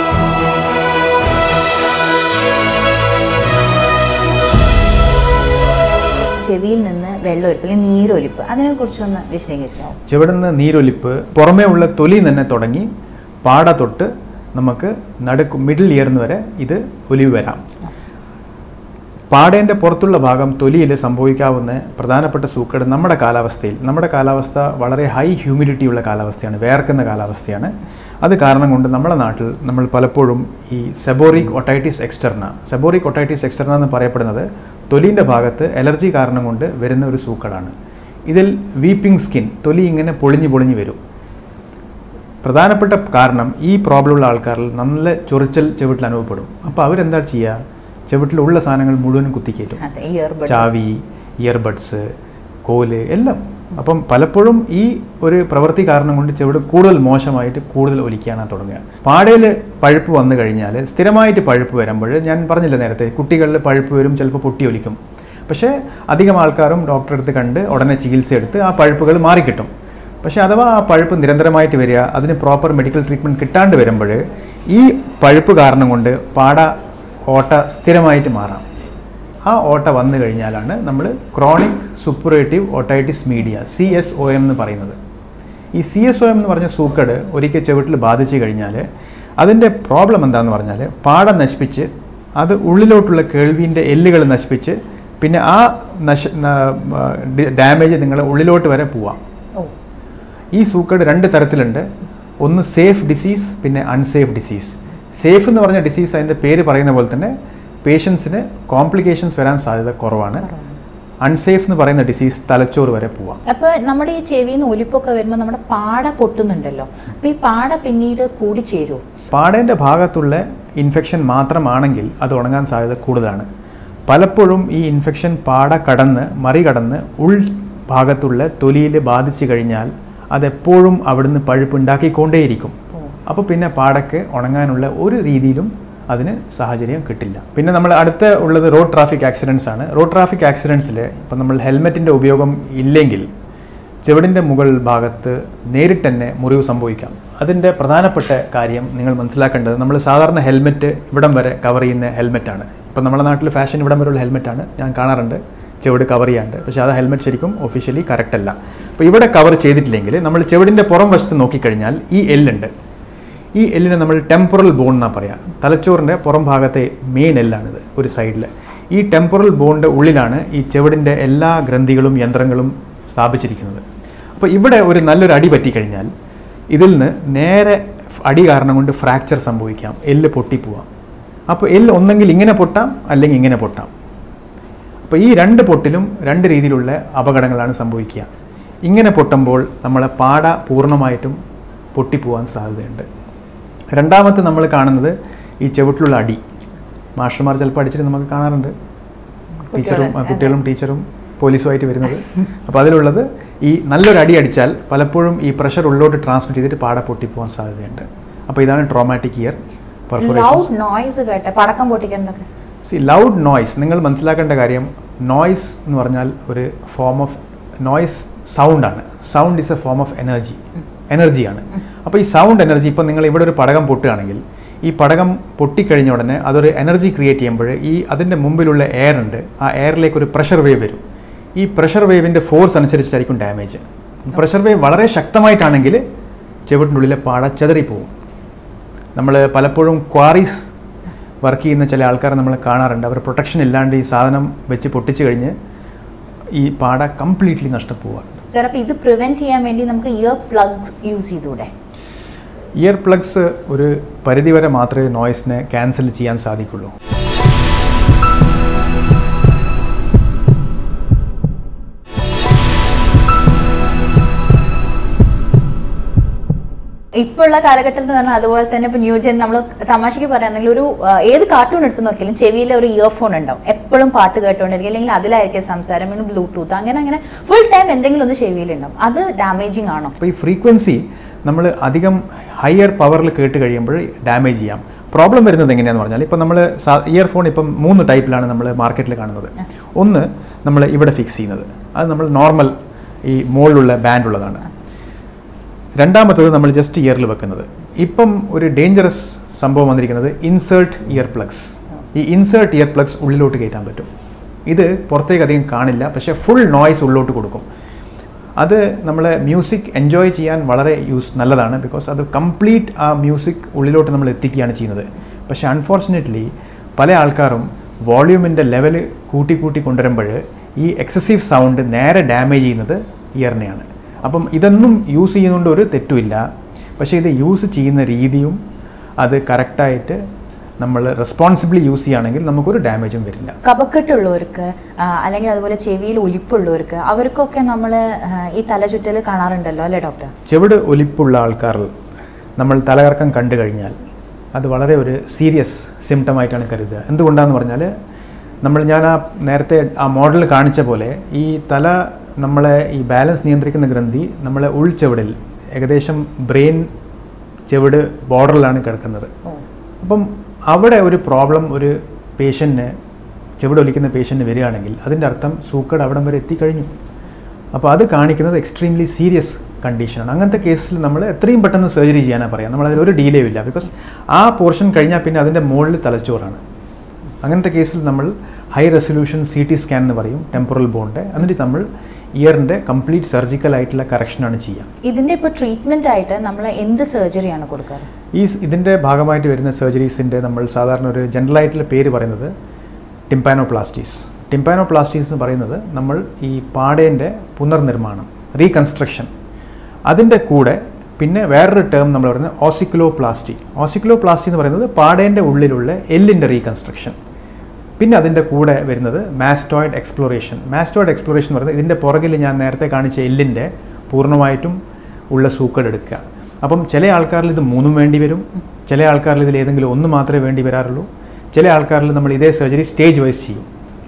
ചെവിയിൽ നിന്ന് വെള്ളമൊലിപ്പ് അല്ലെങ്കിൽ നീരൊലിപ്പ് അതിനെക്കുറിച്ചൊന്ന് വിശദീകരിക്കാമോ ചുവടുന്ന നീരൊലിപ്പ് പുറമേ ഉള്ള തൊലി തന്നെ തുടങ്ങി പാട തൊട്ട് നമുക്ക് നടുക്ക് മിഡിൽ ഇയർന്ന് വരെ ഇത് ഒലിവ് വരാം പാടേൻ്റെ പുറത്തുള്ള ഭാഗം തൊലിയിൽ സംഭവിക്കാവുന്ന പ്രധാനപ്പെട്ട സൂക്കേട് നമ്മുടെ കാലാവസ്ഥയിൽ നമ്മുടെ കാലാവസ്ഥ വളരെ ഹൈ ഹ്യൂമിഡിറ്റി ഉള്ള കാലാവസ്ഥയാണ് വേർക്കുന്ന കാലാവസ്ഥയാണ് അത് കാരണം കൊണ്ട് നമ്മുടെ നാട്ടിൽ നമ്മൾ പലപ്പോഴും ഈ seborrhoeic otitis externa seborrhoeic otitis externa എന്ന് പറയപ്പെടുന്നത് തൊലിൻ്റെ ഭാഗത്ത് അലർജി കാരണം കൊണ്ട് വരുന്ന ഒരു സൂക്കേടാണ് ഇതിൽ വീപ്പിംഗ് സ്കിൻ തൊലി ഇങ്ങനെ പൊളിഞ്ഞ് പൊളിഞ്ഞ് വരും പ്രധാനപ്പെട്ട കാരണം ഈ പ്രോബ്ലം ഉള്ള ആൾക്കാരിൽ നല്ല ചൊറിച്ചൽ ചെവിട്ടിൽ അനുഭവപ്പെടും അപ്പോൾ അവരെന്താ ചെയ്യുക ചെവിട്ടിലുള്ള സാധനങ്ങൾ മുഴുവൻ കുത്തിക്കയറ്റും അതെ ഇയർബഡ് ചാവി ഇയർബഡ്സ് കോല് എല്ലാം അപ്പം പലപ്പോഴും ഈ ഒരു പ്രവൃത്തി കാരണം കൊണ്ട് ചെവിട് കൂടുതൽ മോശമായിട്ട് കൂടുതൽ ഒലിക്കാനാണ് തുടങ്ങുക പാടയിൽ പഴുപ്പ് വന്നു കഴിഞ്ഞാൽ സ്ഥിരമായിട്ട് പഴുപ്പ് വരുമ്പോൾ ഞാൻ പറഞ്ഞില്ല നേരത്തെ കുട്ടികളിൽ പഴുപ്പ് വരും ചിലപ്പോൾ പൊട്ടി ഒലിക്കും പക്ഷേ അധികം ആൾക്കാരും ഡോക്ടറെ അടുത്ത് കണ്ട് ഉടനെ ചികിത്സ എടുത്ത് ആ പഴുപ്പുകൾ മാറിക്കിട്ടും പക്ഷേ അഥവാ ആ പഴുപ്പ് നിരന്തരമായിട്ട് വരിക അതിന് പ്രോപ്പർ മെഡിക്കൽ ട്രീറ്റ്മെൻറ്റ് കിട്ടാണ്ട് വരുമ്പോൾ ഈ പഴുപ്പ് കാരണം കൊണ്ട് പാട ഓട്ട സ്ഥിരമായിട്ട് മാറാം ആ ഓട്ട വന്നു കഴിഞ്ഞാലാണ് നമ്മൾ chronic suppurative otitis media C S O M എന്ന് പറയുന്നത് ഈ സി എസ് ഒ എം എന്ന് പറഞ്ഞ സൂക്കട് ഒരിക്കൽ ചെവിട്ടിൽ ബാധിച്ചു കഴിഞ്ഞാൽ അതിൻ്റെ പ്രോബ്ലം എന്താണെന്ന് പറഞ്ഞാൽ പാടം നശിപ്പിച്ച് അത് ഉള്ളിലോട്ടുള്ള കേൾവിൻ്റെ എല്ലുകൾ നശിപ്പിച്ച് പിന്നെ ആ നശ ഡാമേജ് നിങ്ങളെ ഉള്ളിലോട്ട് വരെ പോവാം ഓ ഈ സൂക്കേട് രണ്ട് തരത്തിലുണ്ട് ഒന്ന് സേഫ് ഡിസീസ് പിന്നെ അൺസേഫ് ഡിസീസ് സേഫ് എന്ന് പറഞ്ഞ ഡിസീസ് അതിൻ്റെ പേര് പറയുന്ന പോലെ തന്നെ പേഷ്യൻസിന് കോംപ്ലിക്കേഷൻസ് വരാൻ സാധ്യത കുറവാണ് അൺസേഫ് എന്ന് പറയുന്ന ഡിസീസ് തലച്ചോറ് വരെ പോവാം അപ്പൊ നമ്മുടെ ഈ ചെവിയിൽ നിന്ന് ഒലിപ്പൊക്കെ വരുമ്പോൾ നമ്മുടെ പാട പൊട്ടുന്നുണ്ടല്ലോ അപ്പൊ ഈ പാട പിന്നീട് കൂടിച്ചേരുമോ പാടേൻ്റെ ഭാഗത്തുള്ള ഇൻഫെക്ഷൻ മാത്രമാണെങ്കിൽ അത് ഉണങ്ങാൻ സാധ്യത കൂടുതലാണ് പലപ്പോഴും ഈ ഇൻഫെക്ഷൻ പാട കടന്ന് മറികടന്ന് ഉൾ ഭാഗത്തുള്ള തൊലിയിൽ ബാധിച്ചു കഴിഞ്ഞാൽ അതെപ്പോഴും അവിടുന്ന് പഴുപ്പുണ്ടാക്കിക്കൊണ്ടേയിരിക്കും അപ്പോൾ പിന്നെ പാടക്ക് ഉണങ്ങാനുള്ള ഒരു രീതിയിലും അതിന് സാഹചര്യം കിട്ടില്ല പിന്നെ നമ്മൾ അടുത്ത ഉള്ളത് റോഡ് ട്രാഫിക് ആക്സിഡൻസ് ആണ് റോഡ് ട്രാഫിക് ആക്സിഡൻസിൽ ഇപ്പം നമ്മൾ ഹെൽമെറ്റിൻ്റെ ഉപയോഗം ഇല്ലെങ്കിൽ ചെവിടിൻ്റെ മുകൾ ഭാഗത്ത് നേരിട്ട് തന്നെ മുറിവ് സംഭവിക്കാം അതിൻ്റെ പ്രധാനപ്പെട്ട കാര്യം നിങ്ങൾ മനസ്സിലാക്കേണ്ടത് നമ്മൾ സാധാരണ ഹെൽമെറ്റ് ഇവിടം വരെ കവർ ചെയ്യുന്ന ഹെൽമെറ്റാണ് ഇപ്പം നമ്മുടെ നാട്ടിൽ ഫാഷൻ ഇവിടം വരെയുള്ള ഹെൽമെറ്റാണ് ഞാൻ കാണാറുണ്ട് ചെവിട് കവർ ചെയ്യാണ്ട് പക്ഷേ അത് ഹെൽമെറ്റ് ശരിക്കും ഒഫീഷ്യലി കറക്റ്റ് അല്ല അപ്പോൾ ഇവിടെ കവർ ചെയ്തിട്ടില്ലെങ്കിൽ നമ്മൾ ചെവിടിൻ്റെ പുറം വശത്ത് നോക്കിക്കഴിഞ്ഞാൽ ഈ എല്ലുണ്ട് ഈ എല്ലിനെ നമ്മൾ ടെമ്പറൽ ബോൺ എന്നാണ് പറയാം തലച്ചോറിൻ്റെ പുറം ഭാഗത്തെ മെയിൻ എല്ലാണിത് ഒരു സൈഡിൽ ഈ ടെമ്പറൽ ബോണിൻ്റെ ഉള്ളിലാണ് ഈ ചെവിടിൻ്റെ എല്ലാ ഗ്രന്ഥികളും യന്ത്രങ്ങളും സ്ഥാപിച്ചിരിക്കുന്നത് അപ്പോൾ ഇവിടെ ഒരു നല്ലൊരു അടി പറ്റിക്കഴിഞ്ഞാൽ ഇതിൽ നിന്ന് നേരെ അടി കാരണം കൊണ്ട് ഫ്രാക്ചർ സംഭവിക്കാം എല്ല് പൊട്ടിപ്പോവാം അപ്പോൾ എല്ല് ഒന്നെങ്കിൽ ഇങ്ങനെ പൊട്ടാം അല്ലെങ്കിൽ ഇങ്ങനെ പൊട്ടാം അപ്പോൾ ഈ രണ്ട് പൊട്ടിലും രണ്ട് രീതിയിലുള്ള അപകടങ്ങളാണ് സംഭവിക്കുക ഇങ്ങനെ പൊട്ടുമ്പോൾ നമ്മളെ പാട പൂർണ്ണമായിട്ടും പൊട്ടിപ്പോവാൻ സാധ്യതയുണ്ട് രണ്ടാമത്തെ നമ്മൾ കാണുന്നത് ഈ ചെവിട്ടിലുള്ള അടി മാസ്റ്റർമാർ ചിലപ്പോൾ അടിച്ചിട്ട് നമുക്ക് കാണാറുണ്ട് ടീച്ചറും ആ, കുട്ടികളും ടീച്ചറും പോലീസുമായിട്ട് വരുന്നത് അപ്പോൾ അതിലുള്ളത് ഈ നല്ലൊരു അടി അടിച്ചാൽ പലപ്പോഴും ഈ പ്രഷർ ഉള്ളോട്ട് ട്രാൻസ്മിറ്റ് ചെയ്തിട്ട് പാട പൊട്ടിപ്പോവാൻ സാധ്യതയുണ്ട് അപ്പോൾ ഇതാണ് traumatic ear perforation loud noise കേട്ടെ പടക്കം പൊട്ടിക്കുന്നതൊക്കെ സി ലൗഡ് നോയ്സ് നിങ്ങൾ മനസ്സിലാക്കേണ്ട കാര്യം നോയ്സ് എന്ന് പറഞ്ഞാൽ ഒരു ഫോം ഓഫ് നോയ്സ് സൗണ്ടാണ് sound is a form of energy എനർജിയാണ് അപ്പോൾ ഈ സൗണ്ട് എനർജി ഇപ്പം നിങ്ങൾ ഇവിടെ ഒരു പടകം പൊട്ടുകയാണെങ്കിൽ ഈ പടകം പൊട്ടിക്കഴിഞ്ഞ ഉടനെ അതൊരു എനർജി ക്രിയേറ്റ് ചെയ്യുമ്പോൾ ഈ അതിൻ്റെ മുമ്പിലുള്ള എയർ ഉണ്ട് ആ എയറിലേക്ക് ഒരു പ്രഷർ വേവ് വരും ഈ പ്രഷർ വേവിൻ്റെ ഫോഴ്സ് അനുസരിച്ചായിരിക്കും ഡാമേജ് പ്രഷർ വേവ് വളരെ ശക്തമായിട്ടാണെങ്കിൽ ചെവിട്ടിനുള്ളിലെ പാട ചെതറിപ്പോവും നമ്മൾ പലപ്പോഴും ക്വാറീസ് വർക്ക് ചെയ്യുന്ന ചില ആൾക്കാരെ നമ്മൾ കാണാറുണ്ട് അവർ പ്രൊട്ടക്ഷൻ ഇല്ലാണ്ട് ഈ സാധനം വെച്ച് പൊട്ടിച്ചു കഴിഞ്ഞ് ഈ പാട കംപ്ലീറ്റ്ലി നഷ്ടപ്പോവാറുണ്ട് സാർ അപ്പോൾ ഇത് പ്രിവെന്റ് ചെയ്യാൻ വേണ്ടി നമുക്ക് ഇയർ പ്ലഗ്സ് യൂസ് ചെയ്തൂടെ ഇയർ പ്ലഗ്സ് ഒരു പരിധിവരെ മാത്രമേ നോയ്സിനെ ക്യാൻസൽ ചെയ്യാൻ സാധിക്കുള്ളൂ ഇപ്പോഴുള്ള കാലഘട്ടത്തിൽ എന്ന് പറഞ്ഞാൽ അതുപോലെ തന്നെ ഇപ്പോൾ ന്യൂ ജെൻ നമ്മൾ തമാശയ്ക്ക് പറയുകയാണെങ്കിൽ ഒരു ആ, ഏത് കാർട്ടൂൺ എടുത്ത് നോക്കിയാലും ചെവിയിൽ ഒരു ഇയർഫോൺ ഉണ്ടാവും എപ്പോഴും പാട്ട് കേട്ടുകൊണ്ടിരിക്കും അല്ലെങ്കിൽ അതിലായിരിക്കും സംസാരം പിന്നെ ബ്ലൂടൂത്ത് അങ്ങനെ അങ്ങനെ ഫുൾ ടൈം എന്തെങ്കിലും ഒന്ന് ചെവിയിലുണ്ടാവും അത് ഡാമേജിങ് ആണോ അപ്പോൾ ഈ ഫ്രീക്വൻസി നമ്മൾ അധികം ഹയർ പവറിൽ കേട്ട് കഴിയുമ്പോൾ ഡാമേജ് ചെയ്യാം പ്രോബ്ലം വരുന്നത് എങ്ങനെയാണെന്ന് പറഞ്ഞാൽ ഇപ്പം നമ്മൾ ഇയർഫോൺ ഇപ്പം മൂന്ന് ടൈപ്പിലാണ് നമ്മൾ മാർക്കറ്റിൽ കാണുന്നത് ഒന്ന് നമ്മൾ ഇവിടെ ഫിക്സ് ചെയ്യുന്നത് അത് നമ്മൾ നോർമൽ ഈ മുകളിലുള്ള ബാൻഡ് ഉള്ളതാണ് രണ്ടാമത്തത് നമ്മൾ ജസ്റ്റ് ഇയറിൽ വെക്കുന്നത് ഇപ്പം ഒരു ഡേഞ്ചറസ് സംഭവം വന്നിരിക്കുന്നത് ഇൻസേർട്ട് ഇയർ പ്ലഗ്സ് ഈ ഇൻസേർട്ട് ഇയർ പ്ലഗ്സ് ഉള്ളിലോട്ട് കയറ്റാൻ പറ്റും ഇത് പുറത്തേക്ക് അധികം കാണില്ല പക്ഷേ ഫുൾ നോയ്സ് ഉള്ളിലോട്ട് കൊടുക്കും അത് നമ്മളെ മ്യൂസിക് എൻജോയ് ചെയ്യാൻ വളരെ യൂസ് നല്ലതാണ് ബിക്കോസ് അത് കംപ്ലീറ്റ് ആ മ്യൂസിക് ഉള്ളിലോട്ട് നമ്മൾ എത്തിക്കുകയാണ് ചെയ്യുന്നത് പക്ഷേ അൺഫോർച്ചുനേറ്റ്ലി പല ആൾക്കാരും വോള്യൂമിൻ്റെ ലെവൽ കൂട്ടി കൂട്ടി കൊണ്ടുവരുമ്പോൾ ഈ എക്സസീവ് സൗണ്ട് നേരെ ഡാമേജ് ചെയ്യുന്നത് ഇയറിനെയാണ് അപ്പം ഇതൊന്നും യൂസ് ചെയ്യുന്നതുകൊണ്ട് ഒരു തെറ്റുമില്ല പക്ഷേ ഇത് യൂസ് ചെയ്യുന്ന രീതിയും അത് കറക്റ്റായിട്ട് നമ്മൾ റെസ്പോൺസിബിളി യൂസ് ചെയ്യുകയാണെങ്കിൽ നമുക്കൊരു ഡാമേജും വരില്ല കപക്കെട്ടുള്ളവർക്ക് ആ, അല്ലെങ്കിൽ അതുപോലെ ചെവിയിൽ ഒലിപ്പുള്ളവർക്ക് അവർക്കൊക്കെ നമ്മൾ ഈ തലചുറ്റൽ കാണാറുണ്ടല്ലോ അല്ലേ ഡോക്ടർ ചെവിട് ഒലിപ്പുള്ള ആൾക്കാരിൽ നമ്മൾ തലകറക്കം കണ്ടു കഴിഞ്ഞാൽ അത് വളരെ ഒരു സീരിയസ് സിംറ്റമായിട്ടാണ് കരുതുക എന്തുകൊണ്ടാണെന്ന് പറഞ്ഞാൽ നമ്മൾ ഞാൻ ആ നേരത്തെ ആ മോഡൽ കാണിച്ച പോലെ ഈ തല നമ്മളെ ഈ ബാലൻസ് നിയന്ത്രിക്കുന്ന ഗ്രന്ഥി നമ്മളെ ഉൾച്ചെവിടിൽ ഏകദേശം ബ്രെയിൻ ചെവിട് ബോർഡറിലാണ് കിടക്കുന്നത് അപ്പം അവിടെ ഒരു പ്രോബ്ലം ഒരു പേഷ്യൻറ്റിന് ചെവിട് ഒലിക്കുന്ന പേഷ്യൻറ്റിന് വരികയാണെങ്കിൽ അതിൻ്റെ അർത്ഥം സൂക്കേട് അവിടം വരെ എത്തിക്കഴിഞ്ഞു അപ്പോൾ അത് കാണിക്കുന്നത് എക്സ്ട്രീംലി സീരിയസ് കണ്ടീഷനാണ് അങ്ങനത്തെ കേസിൽ നമ്മൾ എത്രയും പെട്ടെന്ന് സർജറി ചെയ്യാനാണ് പറയാം നമ്മൾ അതിലൊരു ഡീലേ ഇല്ല ബിക്കോസ് ആ പോർഷൻ കഴിഞ്ഞാൽ പിന്നെ അതിൻ്റെ മുകളിൽ തലച്ചോറാണ് അങ്ങനത്തെ കേസിൽ നമ്മൾ high resolution C T scan എന്ന് പറയും ടെമ്പറൽ ബോണ്ട് എന്നിട്ട് നമ്മൾ ഇയറിൻ്റെ കംപ്ലീറ്റ് സർജിക്കൽ ആയിട്ടുള്ള കറക്ഷനാണ് ചെയ്യുക ഇതിന്റെ ഇപ്പോൾ ട്രീറ്റ്മെന്റ് ആയിട്ട് നമ്മൾ എന്ത് സർജറിയാണ് കൊടുക്കാറ് ഈ സ് ഇതിൻ്റെ ഭാഗമായിട്ട് വരുന്ന സർജറീസിൻ്റെ നമ്മൾ സാധാരണ ഒരു ജനറൽ ആയിട്ടുള്ള പേര് പറയുന്നത് ടിംപാനോപ്ലാസ്റ്റീസ് ടിംപാനോപ്ലാസ്റ്റീസ് എന്ന് പറയുന്നത് നമ്മൾ ഈ പാടേൻ്റെ പുനർനിർമ്മാണം റീകൺസ്ട്രക്ഷൻ അതിൻ്റെ കൂടെ പിന്നെ വേറൊരു ടേം നമ്മൾ പറയുന്നത് ഓസിക്കുലോപ്ലാസ്റ്റി ഓസിക്കുലോപ്ലാസ്റ്റി എന്ന് പറയുന്നത് പാടേൻ്റെ ഉള്ളിലുള്ള എല്ലിൻ്റെ റീകൺസ്ട്രക്ഷൻ പിന്നെ അതിൻ്റെ കൂടെ വരുന്നത് മാസ്റ്റോയിഡ് എക്സ്പ്ലോറേഷൻ മാസ്റ്റോയിഡ് എക്സ്പ്ലോറേഷൻ എന്ന് പറയുന്നത് ഇതിൻ്റെ പുറകിൽ ഞാൻ നേരത്തെ കാണിച്ച എല്ലിൻ്റെ പൂർണ്ണമായിട്ടും ഉള്ള സൂക്കേട് എടുക്കുക അപ്പം ചില ആൾക്കാരിൽ ഇത് മൂന്നും വേണ്ടി വരും ചില ആൾക്കാരിൽ ഇതിൽ ഏതെങ്കിലും ഒന്ന് മാത്രമേ വേണ്ടി വരാറുള്ളൂ ചില ആൾക്കാരിൽ നമ്മൾ ഇതേ സർജറി സ്റ്റേജ് വൈസ് ചെയ്യും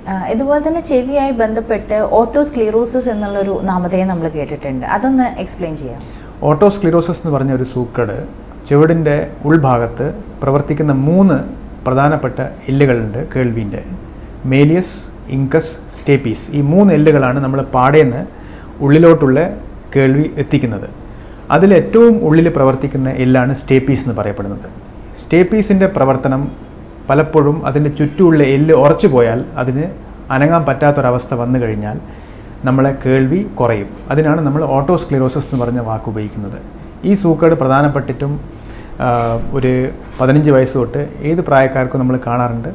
ആ, ഇതുപോലെ തന്നെ ചെവിയായി ബന്ധപ്പെട്ട് ഓട്ടോസ്ക്ലീറോസിസ് എന്നുള്ളൊരു നാമധേയം നമ്മൾ കേട്ടിട്ടുണ്ട് അതൊന്ന് എക്സ്പ്ലെയിൻ ചെയ്യാം ഓട്ടോസ്ക്ലിറോസിസ് എന്ന് പറഞ്ഞ ഒരു സൂക്കേട് ചുവടിൻ്റെ ഉൾഭാഗത്ത് പ്രവർത്തിക്കുന്ന മൂന്ന് പ്രധാനപ്പെട്ട എല്ലുകളുണ്ട് കേൾവിൻ്റെ മേലിയസ് ഇങ്കസ് സ്റ്റേപ്പീസ് ഈ മൂന്ന് എല്ലുകളാണ് നമ്മൾ പാടേന്ന് ഉള്ളിലോട്ടുള്ള കേൾവി എത്തിക്കുന്നത് അതിൽ ഏറ്റവും ഉള്ളിൽ പ്രവർത്തിക്കുന്ന എല്ലാണ് സ്റ്റേപ്പീസ് എന്ന് പറയപ്പെടുന്നത് സ്റ്റേപ്പീസിൻ്റെ പ്രവർത്തനം പലപ്പോഴും അതിൻ്റെ ചുറ്റുമുള്ള എല്ല് ഉറച്ചു പോയാൽ അതിന് അനങ്ങാൻ പറ്റാത്തൊരവസ്ഥ വന്നു കഴിഞ്ഞാൽ നമ്മളെ കേൾവി കുറയും അതിനാണ് നമ്മൾ ഓട്ടോസ്ക്ലിറോസിസ് എന്ന് പറഞ്ഞ വാക്ക് ഉപയോഗിക്കുന്നത് ഈ സൂക്കേട് പ്രധാനപ്പെട്ടിട്ടും ആ, ഒരു പതിനഞ്ച് വയസ്സ് തൊട്ട് ഏത് പ്രായക്കാർക്കും നമ്മൾ കാണാറുണ്ട്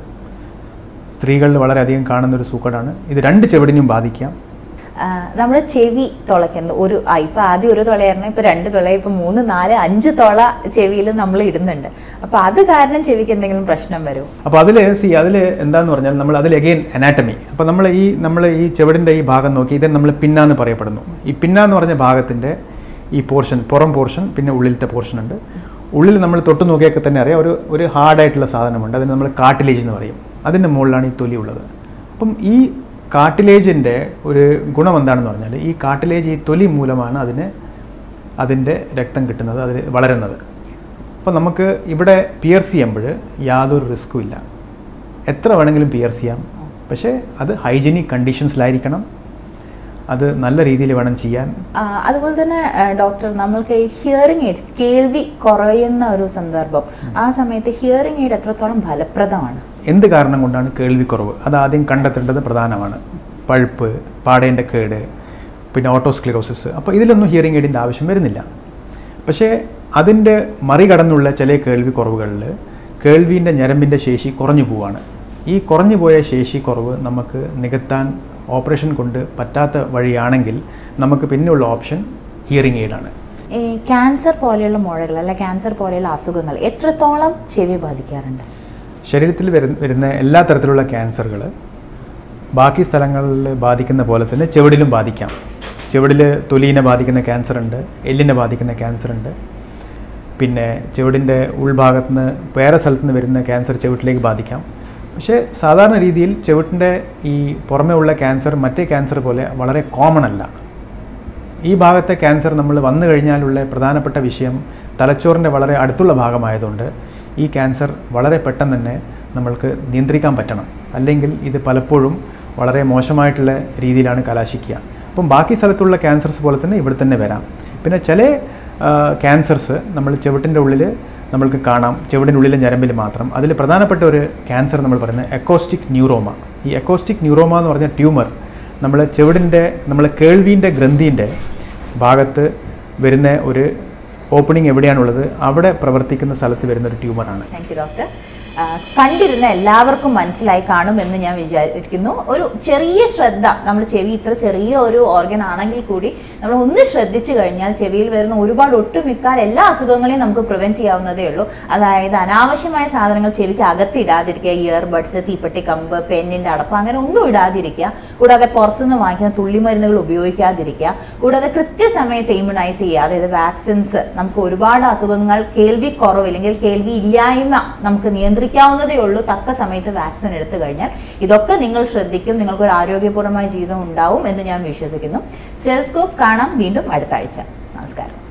സ്ത്രീകളിൽ വളരെയധികം കാണുന്ന ഒരു സൂക്കേടാണ് ഇത് രണ്ട് ചെവിടിനും ബാധിക്കാം ആ, നമ്മുടെ ചെവി തുളയ്ക്കുന്നത് ഒരു ആ, ഇപ്പൊ ആദ്യം ഒരു തുളയായിരുന്നു ഇപ്പൊ രണ്ട് തുള ഇപ്പൊ മൂന്ന് നാല് അഞ്ച് തുള ചെവിയിൽ നമ്മൾ ഇടുന്നുണ്ട് അപ്പൊ അത് കാരണം ചെവിക്ക് എന്തെങ്കിലും പ്രശ്നം വരുമോ അപ്പോൾ അതിൽ സി അതിൽ എന്താന്ന് പറഞ്ഞാൽ നമ്മൾ അതിൽ അഗെയിൻ അനാറ്റമി അപ്പോൾ നമ്മൾ ഈ നമ്മൾ ഈ ചെവിടിൻ്റെ ഈ ഭാഗം നോക്കി ഇത് നമ്മൾ പിന്നാന്ന് പറയപ്പെടുന്നു ഈ പിന്നാന്ന് പറഞ്ഞ ഭാഗത്തിൻ്റെ ഈ പോർഷൻ പുറം പോർഷൻ പിന്നെ ഉള്ളിലത്തെ പോർഷൻ ഉണ്ട് ഉള്ളിൽ നമ്മൾ തൊട്ട് നോക്കിയൊക്കെ തന്നെ അറിയാം ഒരു ഒരു ഹാർഡായിട്ടുള്ള സാധനമുണ്ട് അതിന് നമ്മൾ കാട്ടിലേജ് എന്ന് പറയും അതിൻ്റെ മുകളിലാണ് ഈ തൊലി ഉള്ളത് അപ്പം ഈ കാട്ടിലേജിൻ്റെ ഒരു ഗുണം എന്താണെന്ന് പറഞ്ഞാൽ ഈ കാട്ടിലേജ് ഈ തൊലി മൂലമാണ് അതിന് അതിൻ്റെ രക്തം കിട്ടുന്നത് അതിൽ വളരുന്നത് അപ്പോൾ നമുക്ക് ഇവിടെ പിയർസ് ചെയ്യുമ്പോൾ യാതൊരു റിസ്ക്കും ഇല്ല എത്ര വേണമെങ്കിലും പിയർസ് ചെയ്യാം പക്ഷേ അത് ഹൈജീനിക് കണ്ടീഷൻസിലായിരിക്കണം അത് നല്ല രീതിയിൽ വേണം ചെയ്യാൻ ആ, അതുപോലെ തന്നെ ആ, ഡോക്ടർ നമ്മൾക്ക് ഹിയറിംഗ് എയ്ഡ് കേൾവി കുറയുന്ന ഒരു സന്ദർഭം ആ സമയത്ത് ഹിയറിംഗ് എയ്ഡ് എത്രത്തോളം ഫലപ്രദമാണ് എന്ത് കാരണം കൊണ്ടാണ് കേൾവിക്കുറവ് അത് ആദ്യം കണ്ടെത്തേണ്ടത് പ്രധാനമാണ് പഴുപ്പ് പാടേൻ്റെ കേട് പിന്നെ ഓട്ടോസ്ക്ലിറോസിസ് അപ്പോൾ ഇതിലൊന്നും ഹിയറിംഗ് എയ്ഡിൻ്റെ ആവശ്യം വരുന്നില്ല പക്ഷേ അതിൻ്റെ മറികടന്നുള്ള ചില കേൾവി കുറവുകളിൽ കേൾവിൻ്റെ ഞരമ്പിൻ്റെ ശേഷി കുറഞ്ഞു പോവാണ് ഈ കുറഞ്ഞു പോയ ശേഷി കുറവ് നമുക്ക് നികത്താൻ ഓപ്പറേഷൻ കൊണ്ട് പറ്റാത്ത വഴിയാണെങ്കിൽ നമുക്ക് പിന്നെയുള്ള ഓപ്ഷൻ ഹിയറിംഗ് എയ്ഡാണ് ഈ ക്യാൻസർ പോലെയുള്ള മുഴകൾ അല്ലെ ക്യാൻസർ പോലെയുള്ള അസുഖങ്ങൾ എത്രത്തോളം ചെവി ബാധിക്കാറുണ്ട് ശരീരത്തിൽ വരുന്ന വരുന്ന എല്ലാ തരത്തിലുള്ള ക്യാൻസറുകൾ ബാക്കി സ്ഥലങ്ങളിൽ ബാധിക്കുന്ന പോലെ തന്നെ ചെവിടിലും ബാധിക്കാം ചെവിടിൽ തൊലീനെ ബാധിക്കുന്ന ക്യാൻസർ ഉണ്ട് എല്ലിനെ ബാധിക്കുന്ന ക്യാൻസർ ഉണ്ട് പിന്നെ ചെവിടിൻ്റെ ഉൾഭാഗത്ത് നിന്ന് വേറെ സ്ഥലത്ത് നിന്ന് വരുന്ന ക്യാൻസർ ചെവിട്ടിലേക്ക് ബാധിക്കാം പക്ഷേ സാധാരണ രീതിയിൽ ചെവിട്ടിൻ്റെ ഈ പുറമേ ഉള്ള ക്യാൻസർ മറ്റേ ക്യാൻസർ പോലെ വളരെ കോമൺ അല്ല ഈ ഭാഗത്തെ ക്യാൻസർ നമ്മൾ വന്നു കഴിഞ്ഞാലുള്ള പ്രധാനപ്പെട്ട വിഷയം തലച്ചോറിൻ്റെ വളരെ അടുത്തുള്ള ഭാഗമായതുകൊണ്ട് ഈ ക്യാൻസർ വളരെ പെട്ടെന്ന് തന്നെ നമ്മൾക്ക് നിയന്ത്രിക്കാൻ പറ്റണം അല്ലെങ്കിൽ ഇത് പലപ്പോഴും വളരെ മോശമായിട്ടുള്ള രീതിയിലാണ് കലാശിക്കുക അപ്പം ബാക്കി സ്ഥലത്തുള്ള ക്യാൻസർസ് പോലെ തന്നെ ഇവിടെ തന്നെ വരാം പിന്നെ ചില ക്യാൻസർസ് നമ്മൾ ചെവിട്ടിൻ്റെ ഉള്ളിൽ നമ്മൾക്ക് കാണാം ചെവിടിൻ്റെ ഉള്ളിലെ ഞരമ്പിൽ മാത്രം അതിൽ പ്രധാനപ്പെട്ട ഒരു ക്യാൻസർ നമ്മൾ പറയുന്നത് എക്കോസ്റ്റിക് ന്യൂറോമ ഈ എക്കോസ്റ്റിക് ന്യൂറോമ എന്ന് പറഞ്ഞ ട്യൂമർ നമ്മൾ ചെവിടിൻ്റെ നമ്മൾ കേൾവീൻ്റെ ഗ്രന്ഥിൻ്റെ ഭാഗത്ത് വരുന്ന ഒരു ഓപ്പണിംഗ് എവിടെയാണുള്ളത് അവിടെ പ്രവർത്തിക്കുന്ന സ്ഥലത്ത് വരുന്ന ഒരു ട്യൂമറാണ് താങ്ക് യു ഡോക്ടർ ആ, കണ്ടിരുന്ന എല്ലാവർക്കും മനസ്സിലായി കാണുമെന്ന് ഞാൻ വിചാരിക്കുന്നു ഒരു ചെറിയ ശ്രദ്ധ നമ്മൾ ചെവി ഇത്ര ചെറിയ ഒരു ഓർഗൻ ആണെങ്കിൽ കൂടി നമ്മൾ ഒന്ന് ശ്രദ്ധിച്ചു കഴിഞ്ഞാൽ ചെവിയിൽ വരുന്ന ഒരുപാട് ഒട്ടുമിക്ക എല്ലാ അസുഖങ്ങളെയും നമുക്ക് പ്രിവെന്റ് ചെയ്യാവുന്നതേ ഉള്ളൂ അതായത് അനാവശ്യമായ സാധനങ്ങൾ ചെവിക്ക് അകത്തിടാതിരിക്കുക ഇയർബഡ്സ് തീപ്പെട്ടി കമ്പ് പെന്നിന്റെ അടപ്പ് അങ്ങനെ ഒന്നും ഇടാതിരിക്കുക കൂടാതെ പുറത്തുനിന്ന് വാങ്ങിക്കുന്ന തുള്ളിമരുന്നുകൾ ഉപയോഗിക്കാതിരിക്കുക കൂടാതെ കൃത്യസമയത്ത് ഇമ്മ്യൂണൈസ് ചെയ്യുക അതായത് വാക്സിൻസ് നമുക്ക് ഒരുപാട് അസുഖങ്ങൾ കേൾവി കുറവ് അല്ലെങ്കിൽ കേൾവി ഇല്ലായ്മ നമുക്ക് നിയന്ത്രിക്കാവുന്നതേ ഉള്ളൂ തക്ക സമയത്ത് വാക്സിൻ എടുത്തു കഴിഞ്ഞാൽ ഇതൊക്കെ നിങ്ങൾ ശ്രദ്ധിക്കും നിങ്ങൾക്ക് ഒരു ആരോഗ്യപൂർണ്ണമായ ജീവിതം ഉണ്ടാവും എന്ന് ഞാൻ വിശ്വസിക്കുന്നു സ്റ്റെലസ്കോപ്പ് കാണാം വീണ്ടും അടുത്ത ആഴ്ച നമസ്കാരം